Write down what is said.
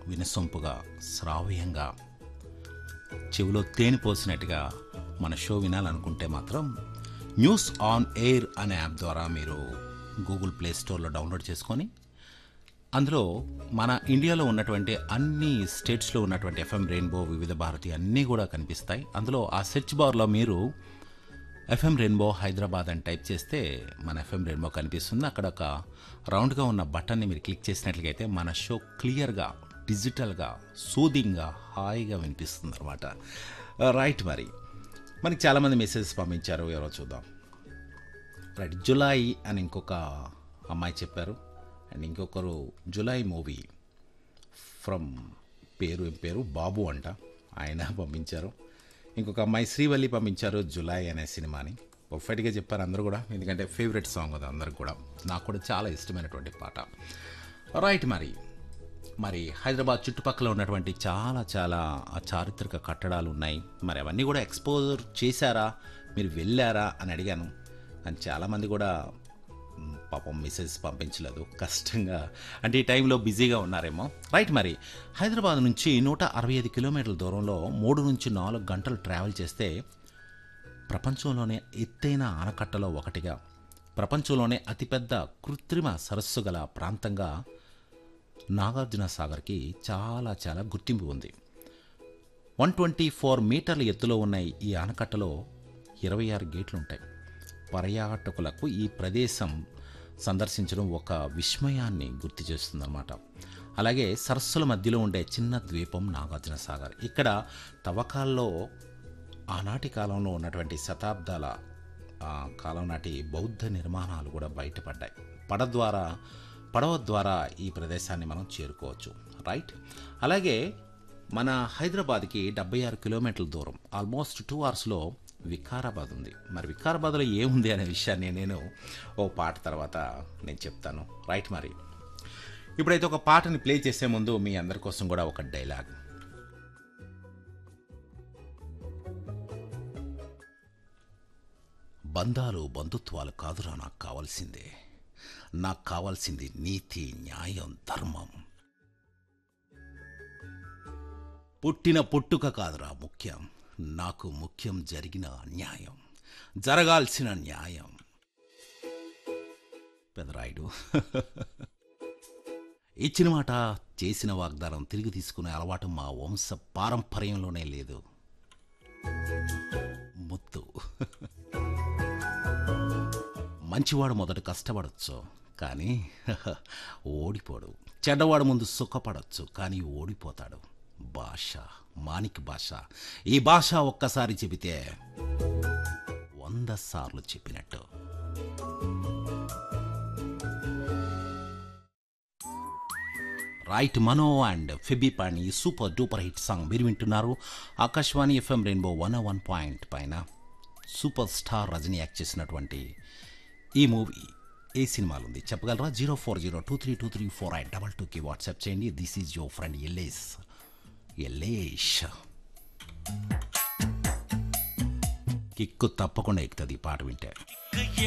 వినసొంపుగా శ్రావ్యంగా చెవిలో తేనె పోసినట్టుగా మన షో వినాలనుకుంటే మాత్రం న్యూస్ ఆన్ ఎయిర్ అనే యాప్ ద్వారా మీరు గూగుల్ ప్లే స్టోర్లో డౌన్లోడ్ చేసుకొని అందులో మన ఇండియాలో ఉన్నటువంటి అన్ని స్టేట్స్లో ఉన్నటువంటి ఎఫ్ఎం రెయిన్బో వివిధ భారతి అన్నీ కూడా కనిపిస్తాయి అందులో ఆ సెర్చ్ బార్లో మీరు ఎఫ్ఎం రెయిన్బో హైదరాబాద్ అని టైప్ చేస్తే మన ఎఫ్ఎం రెయిన్బో కనిపిస్తుంది అక్కడ ఒక రౌండ్గా ఉన్న బటన్ని మీరు క్లిక్ చేసినట్లయితే మన షో క్లియర్గా డిజిటల్గా సూదింగ్గా హాయిగా వినిపిస్తుంది అనమాట రైట్ మరి మనకి చాలామంది మెసేజెస్ పంపించారు ఎవరో చూద్దాం రైట్ జులై అని ఇంకొక అమ్మాయి చెప్పారు అండ్ ఇంకొకరు జులై మూవీ ఫ్రమ్ పేరు ఏం పేరు బాబు అంట ఆయన పంపించారు ఇంకొక అమ్మాయి శ్రీవల్లి పంపించారు జులై అనే సినిమాని పర్ఫెక్ట్గా చెప్పారు అందరూ కూడా ఎందుకంటే ఫేవరెట్ సాంగ్ అది అందరికి కూడా నాకు కూడా చాలా ఇష్టమైనటువంటి పాట రైట్ మరి మరి హైదరాబాద్ చుట్టుపక్కల ఉన్నటువంటి చాలా చాలా ఆ చారిత్రక కట్టడాలు ఉన్నాయి మరి అవన్నీ కూడా ఎక్స్పోజర్ చేశారా మీరు వెళ్ళారా అని అడిగాను అని చాలామంది కూడా మ్, పాపం మెసేజ్ పంపించలేదు కష్టంగా అంటే ఈ టైంలో బిజీగా ఉన్నారేమో రైట్ మరి హైదరాబాద్ నుంచి నూట అరవై ఐదు కిలోమీటర్ల దూరంలో మూడు నుంచి నాలుగు గంటలు ట్రావెల్ చేస్తే ప్రపంచంలోనే ఎత్తైన ఆనకట్టలో ఒకటిగా ప్రపంచంలోనే అతిపెద్ద కృత్రిమ సరస్సు గల ప్రాంతంగా నాగార్జున సాగర్కి చాలా చాలా గుర్తింపు ఉంది వన్ ట్వంటీ ఫోర్ మీటర్ల ఎత్తులో ఉన్న ఈ ఆనకట్టలో ఇరవై ఆరు గేట్లు ఉంటాయి పర్యాటకులకు ఈ ప్రదేశం సందర్శించడం ఒక విస్మయాన్ని గుర్తు చేస్తుందన్నమాట అలాగే సరస్సుల మధ్యలో ఉండే చిన్న ద్వీపం నాగార్జున సాగర్ ఇక్కడ తవ్వకాల్లో ఆనాటి కాలంలో ఉన్నటువంటి శతాబ్దాల ఆ, కాలం నాటి బౌద్ధ నిర్మాణాలు కూడా బయటపడ్డాయి పడ ద్వారా పడవ ద్వారా ఈ ప్రదేశాన్ని మనం చేరుకోవచ్చు రైట్ అలాగే మన హైదరాబాద్కి డెబ్బై ఆరు కిలోమీటర్ల దూరం ఆల్మోస్ట్ టూ అవర్స్లో వికారాబాద్ ఉంది మరి వికారాబాద్లో ఏముంది అనే విషయాన్ని నేను ఓ పాట తర్వాత నేను చెప్తాను రైట్ మరి ఇప్పుడైతే ఒక పాటని ప్లే చేసే ముందు మీ అందరి కోసం కూడా ఒక డైలాగ్ బంధాలు బంధుత్వాలు కాదురా నాకు కావాల్సిందే నాకు కావాల్సింది నీతి న్యాయం ధర్మం పుట్టిన పుట్టుక కాదురా ముఖ్యం నాకు ముఖ్యం జరిగిన న్యాయం జరగాల్సిన న్యాయం పెదరాయుడు ఇచ్చిన మాట చేసిన వాగ్దానం తిరిగి తీసుకునే అలవాటు మా వంశ పారంపర్యంలోనే లేదు ముత్తు మంచివాడు మొదట కష్టపడచ్చు కానీ ఓడిపోడు చెడ్డవాడు ముందు సుఖపడచ్చు కానీ ఓడిపోతాడు భాష మాణిక్ భాష ఈ భాష ఒక్కసారి చెబితే వంద సార్లు చెప్పినట్టు రైట్ మనో అండ్ ఫిబిపాని ఈ సూపర్ డూపర్ హిట్ సాంగ్ మీరు వింటున్నారు Akashvani FM rainbow one one point పైన సూపర్ స్టార్ రజనీ యాక్ట్ చేసినటువంటి ఈ మూవీ ఏ సినిమాలు ఉంది చెప్పగలరా zero four zero two three two three four eight double టూకి వాట్సాప్ చేయండి this is your friend Ellesh Ellesh kick తప్పకుండా ఎక్కుతుంది ఈ పాట వింటే